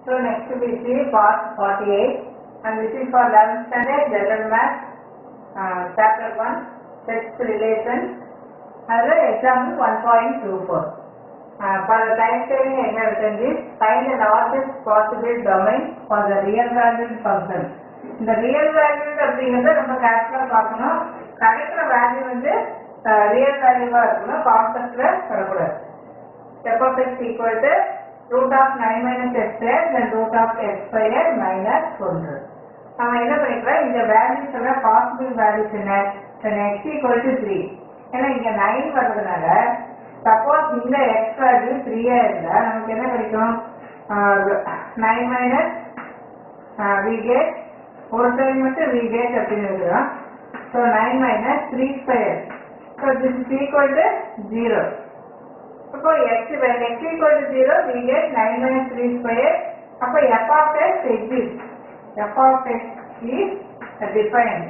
So next we see part 48 and this is for 11th standard general math uh, chapter 1 sex relation அதில் example 1.24 uh, for the time saving என்ன இருக்கு find the largest possible domain for the real valued function இந்த real value அப்படிங்கறத நம்ம கேர்ஃபுல்லா பார்க்கணும் கிடைக்கிற value வந்து ரியல் வேல்யூவா இருக்கணும் கான்செப்ட்ல வரக்கூடாது f of x equal to root of 9 minus x square then root of x square minus 1 நம்ம என்ன பண்ணிக்கலாம் இந்த வேல்யூஸ் எல்லாம் பாசிபிள் வேல்யூஸ் என்ன then x equal to 3 ஏன்னா இங்க 9 வர்றதுனால சப்போஸ் இந்த x வேல்யூ 3 ஆ இருந்தா நமக்கு என்ன கிடைக்கும் 9 minus we get ஒரு டைம் மட்டும் we get அப்படின்னு எழுதுறோம் so 9 minus 3 square so this is equal to 0 அப்போ x when x equal to 0 we get 9 minus 3 square அப்போ f of x exists f of x is defined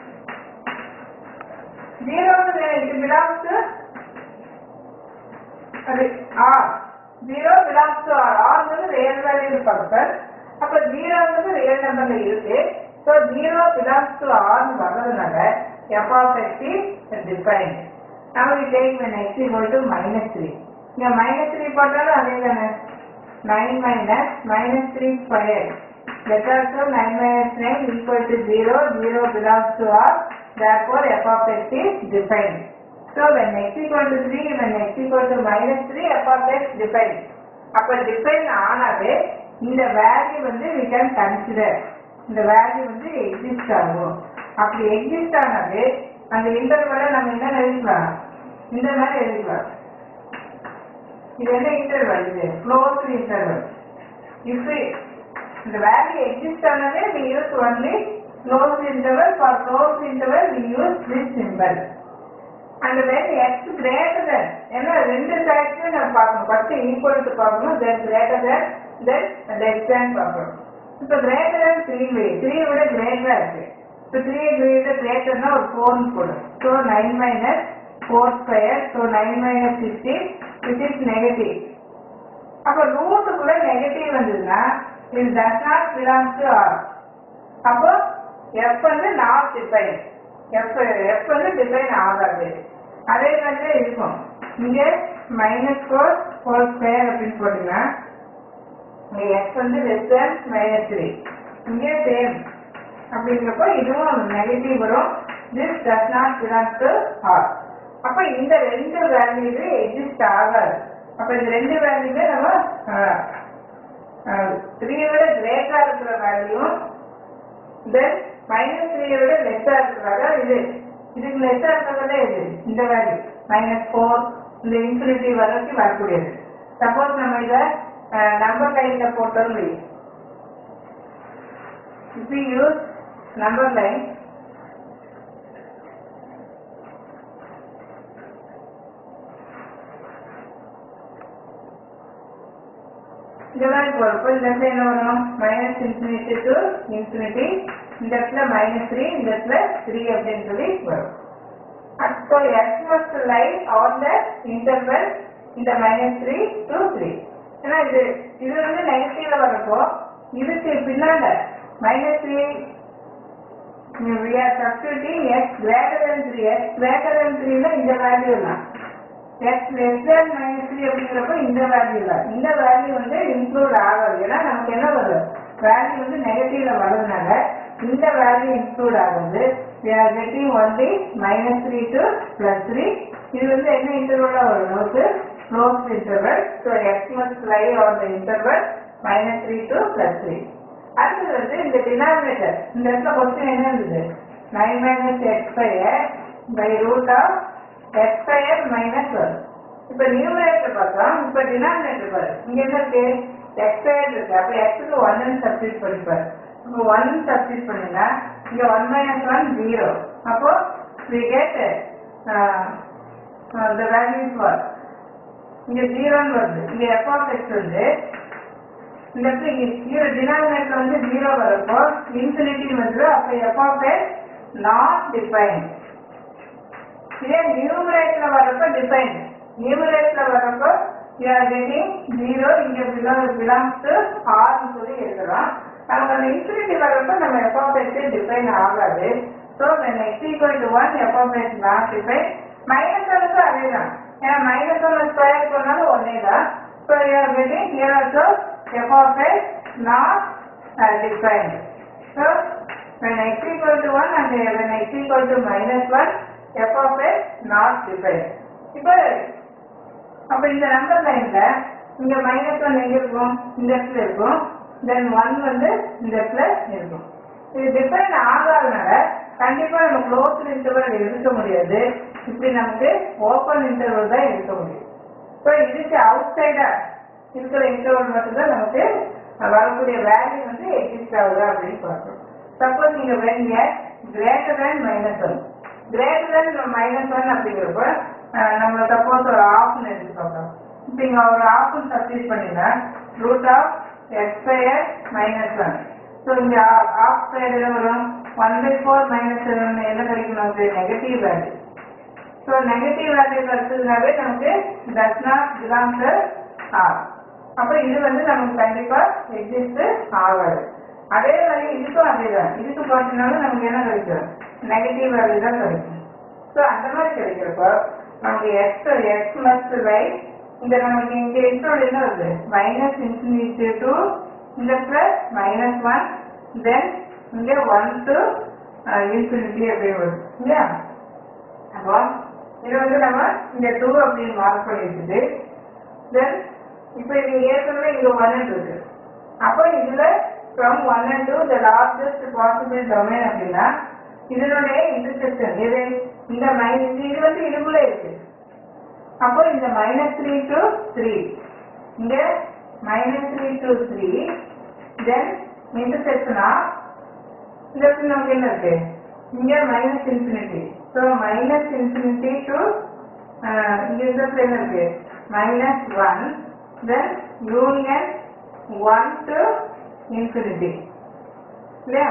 0 it belongs to sorry, r 0 belongs to r r வந்து real value function அப்போ 0 வந்து real நம்பர்ல இருக்கு so 0 belongs to r னு வர்றதுனால f of x is defined now we take when x equal to minus 3 இங்க minus 3 போட்டாலும் அதே தானே 9 minus minus 3 square that also 9 minus 9 equal to 0 0 belongs to r therefore f of x is defined so when x equal to 3 when x equal to minus 3 f of x defined அப்ப define ஆனாவே இந்த value வந்து we can consider இந்த value வந்து exist ஆகும் அப்படி exist ஆனது அந்த இன்டர்வலை நம்ம என்ன எழுதிக்கலாம் இந்த மாதிரி எழுதிக்கலாம் இது என்ன இன்டர்வல் இது க்ளோஸ் இன்டர்வல் இஃப் இந்த வேல்யூ எக்ஸிஸ்ட் ஆனதே we use only closed interval for closed interval we use this symbol and when x greater than ஏன்னா ரெண்டு சைட்ஸுமே நம்ம பார்க்கணும் ஃபர்ஸ்ட் ஈக்குவல் டு பார்க்கணும் then greater than then less than பார்க்கணும் இப்போ greater than three way three விட கிரேட்டரா இருக்கு இப்போ த்ரீ விட கிரேட்டர்னா ஒரு ஃபோர்னு போடும் so nine minus four square so nine minus sixteen which is negative அப்போ ரூட்டுக்குள்ள நெகட்டிவ் வந்ததுன்னா இது does not belongs to R அப்போ எஃப் வந்து நாட் டிஃபைன் எஃப் எஃப் வந்து டிஃபைன் ஆகாது அதே மாதிரி இருக்கும் இங்க மைனஸ் ஃபோர் ஃபோர் ஸ்கொயர் அப்படின்னு போட்டீங்கன்னா இங்க எஃப் வந்து லெஸ் தேன் மைனஸ் த்ரீ இங்கே சேம் அப்படிங்கிறப்போ இதுவும் நெகட்டிவ் வரும் this does not belongs to R அப்ப இந்த ரெண்டு வேல்யூவே எக்ஸிஸ்ட் ஆகாது அப்ப இந்த ரெண்டு வேல்யூவே நம்ம த்ரீ விட கிரேட்டா இருக்கிற வேல்யூவும் தென் மைனஸ் த்ரீ விட லெஸ்ஸா இருக்கிறாங்க இது இதுக்கு லெஸ்ஸா இருக்கிறதே இது இந்த வேல்யூ மைனஸ் ஃபோர் இந்த இன்ஃபினிட்டி வரைக்கும் வரக்கூடியது சப்போஸ் நம்ம இதை நம்பர் லைன்ல போட்டோம் if we use number line இந்த மாதிரி போறப்போ இந்த இடத்துல என்ன வரும் மைனஸ் இன்ஃபினிட்டி டு இன்ஃபினிட்டி இந்த இடத்துல மைனஸ் த்ரீ இந்த இடத்துல த்ரீ அப்படின்னு சொல்லி வரும் அப்போ X must lie on the interval இந்த மைனஸ் த்ரீ டு த்ரீ ஏன்னா இது இது வந்து நெகட்டிவ்ல வரப்போ இதுக்கு பின்னால minus three we are substituting x greater than 3 x greater than 3 ல இந்த வேல்யூ தான் x less than minus 3 அப்படிங்கிறப்ப இந்த வேல்யூ இல்ல இந்த வேல்யூ வந்து இன்க்ளூட் ஆகாது ஏன்னா நமக்கு என்ன வரும் வேல்யூ வந்து நெகட்டிவ்ல வர்றதுனால இந்த வேல்யூ இன்க்ளூட் ஆகுது we are getting only minus 3 to plus 3 இது வந்து என்ன இன்டர்வல்ல வரும் நமக்கு closed interval so x must lie on the interval minus 3 to plus 3 அடுத்தது வந்து இந்த டினாமினேட்டர் இந்த இடத்துல கொஸ்டின் என்ன இருந்தது nine minus X square by root of X square minus one இப்போ நியூமரேட்டர் பார்த்தோம் இப்போ டினாமினேட்டர் பாரு இங்க என்ன இருக்கு எக்ஸ் ஸ்கொயர் இருக்கு அப்போ எக்ஸுக்கு ஒன்னு சப்ஸ்டிட் பண்ணிப்பாரு இப்போ ஒன் சப்ஸ்டிட் பண்ணினா இங்க ஒன் மைனஸ் ஒன் ஜீரோ அப்போ we get the value is what இங்க ஜீரோன்னு வருது இங்க எஃப் ஆஃப் எக்ஸ் வந்து இந்த இடத்துல ஜீரோ டினாமினேட்டர் வந்து ஜீரோ வரப்போ இன்ஃபினிட்டி வந்து அப்ப F of X not define இதே நியூமரேட்டர்ல வரப்போ டிஃபைன் நியூமரேட்டர்ல வரப்போ யூ ஆர் கெட்டிங் ஜீரோ இங்க பிலாங்ஸ் டு ஆர்னு சொல்லி எழுதுறோம் நமக்கு அந்த இன்ஃபினிட்டி வர்றப்ப நம்ம எஃப் ஆஃப் எக்ஸ் டிஃபைன் ஆகாது so X equal to one F of X not define minus ஒனுக்கு அதே தான் ஏன்னா மைனஸ் ஒன் ஸ்கொயர் பண்ணாலும் ஒன்னே தான் so you are getting here also F of X not defined so when x equal to 1 and when x equal to minus 1 f of x not defined இப்போ அப்ப இந்த நம்பர் லைன்ல இங்க மைனஸ் ஒன் எங்க இருக்கும் இந்த இடத்துல இருக்கும் தென் ஒன் வந்து இந்த இடத்துல இருக்கும் இது டிஃபைன் ஆகாதனால கண்டிப்பா நம்ம க்ளோஸ் இன்டர்வல் எடுக்க முடியாது இப்படி நமக்கு ஓப்பன் இன்டர்வல் தான் எடுக்க முடியும் ஸோ இதுக்கு அவுட் சைடா இருக்கிற இன்டர்வல் மட்டும்தான் நமக்கு வரக்கூடிய வேல்யூ வந்து எக்ஸிஸ்ட் ஆகுதா அப்படின்னு பார்க்கணும் சப்போஸ் நீங்க வேணுங்க greater than minus one greater than minus one அப்படிங்கிறப்ப அஹ், நம்ம சப்போஸ் ஒரு ஆஃப்னு எடுத்துக்கோங்க இப்போ இங்க ஒரு ஆஃப்னு சப்ஸ்டிட் பண்ணினா root of X square minus one so இங்க ஆஃப் ஸ்கொயர் என்ன வரும் ஒன் பை ஃபோர் மைனஸ் என்ன கிடைக்கும் நமக்கு negative value so negative value கிடைச்சதுனாவே நமக்கு does not belong to R அப்போ இது வந்து நமக்கு கண்டிப்பா எக்ஸிஸ்ட் ஆகாது அதே மாதிரி இதுக்கும் அதே தான் இதுக்கு பார்த்தீங்கன்னாலும் நமக்கு என்ன கிடைக்கும் நெகட்டிவ் வேல்யூ தான் கிடைக்கும் ஸோ அந்த மாதிரி கிடைக்கிறப்போ நமக்கு எக்ஸ் எக்ஸ் மஸ்ட் பை இந்த நமக்கு இங்க இன்க்ளூட் என்ன வருது மைனஸ் இன்ஃபினிட்டி டு இந்த பிளஸ் மைனஸ் ஒன் தென் இங்க ஒன் டு இன்ஃபினிட்டி அப்படின்னு வருது இல்லையா அப்போ இது வந்து நம்ம இந்த டூ அப்படின்னு மார்க் பண்ணிட்டு தென் இப்போ இது ஏற்கனவே இங்க ஒன் இருக்கு அப்போ இதுல from one and two the largest possible domain அப்படின்னா இதனுடைய இன்டர்செக்ஷன் இது இந்த மைனஸ் இது வந்து இதுக்குள்ள இருக்கு அப்போ இந்த மைனஸ் த்ரீ டு த்ரீ இங்க minus three to three then intersection of இந்த இடத்துல நமக்கு என்ன இருக்கு இங்க minus infinity so minus infinity to இங்க இந்த இடத்துல என்ன இருக்கு minus one then union one to infinity இல்லையா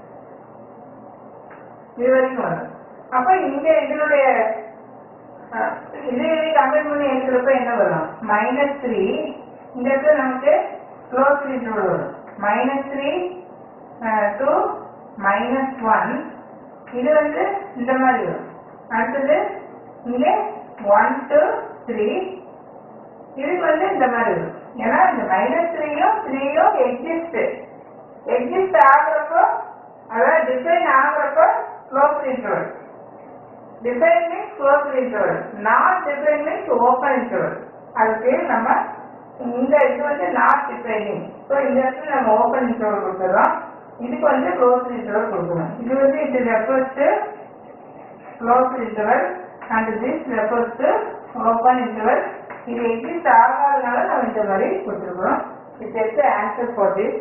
இது வரைக்கும் வரும் அப்ப இங்க இதனுடைய அஹ், இது கம்பேர் பண்ணி எடுக்கிறப்ப என்ன வரும் மைனஸ் த்ரீ இந்த இடத்துல நமக்கு க்ளோஸ் இன்டர்வல் வரும் minus three to minus one இது வந்து இந்த மாதிரி வரும் அடுத்தது இங்கே ஒன் டு த்ரீ இதுக்கு வந்து இந்த மாதிரி வரும் ஏன்னா இந்த மைனஸ் த்ரீயும் த்ரீயும் எக்ஸிஸ்ட் எக்ஸிஸ்ட் ஆகுறப்போ அதாவது டிஃபைன் ஆகுறப்போ close interval define means close interval not define means open interval அதுக்கு நம்ம இந்த இது வந்து நாட் டிஃபைனிங் ஸோ இந்த இடத்துல நம்ம ஓப்பன் இன்டர்வல் கொடுத்துறோம் இதுக்கு வந்து க்ளோஸ் இன்டர்வல் கொடுக்கணும் இது வந்து இது refers to close interval and this refers to open interval இது எக்ஸிஸ்ட் ஆகாதனால நம்ம இந்த மாதிரி கொடுத்துருக்கோம் it's answer for this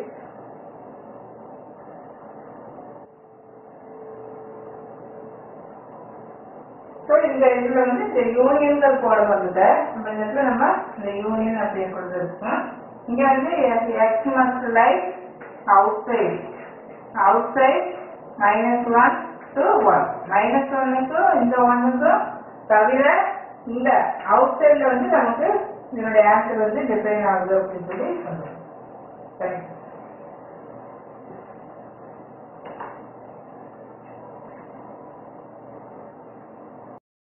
so இந்த இதுல வந்து இந்த யூனியன்கள் போட வந்தது நம்ம இந்த இடத்துல நம்ம இந்த யூனியன் அப்படின்னு கொடுத்துருக்கோம் இங்க வந்து X must like outside outside minus one to one minus ஒன்னுக்கும் இந்த ஒன்னுக்கும் தவிர இந்த அவுட் சைட்ல வந்து நமக்கு இதனுடைய ஆன்சர் வந்து டிஃபைன் ஆகுது அப்படின்னு சொல்லி சொல்லுவோம் தேங்க்யூ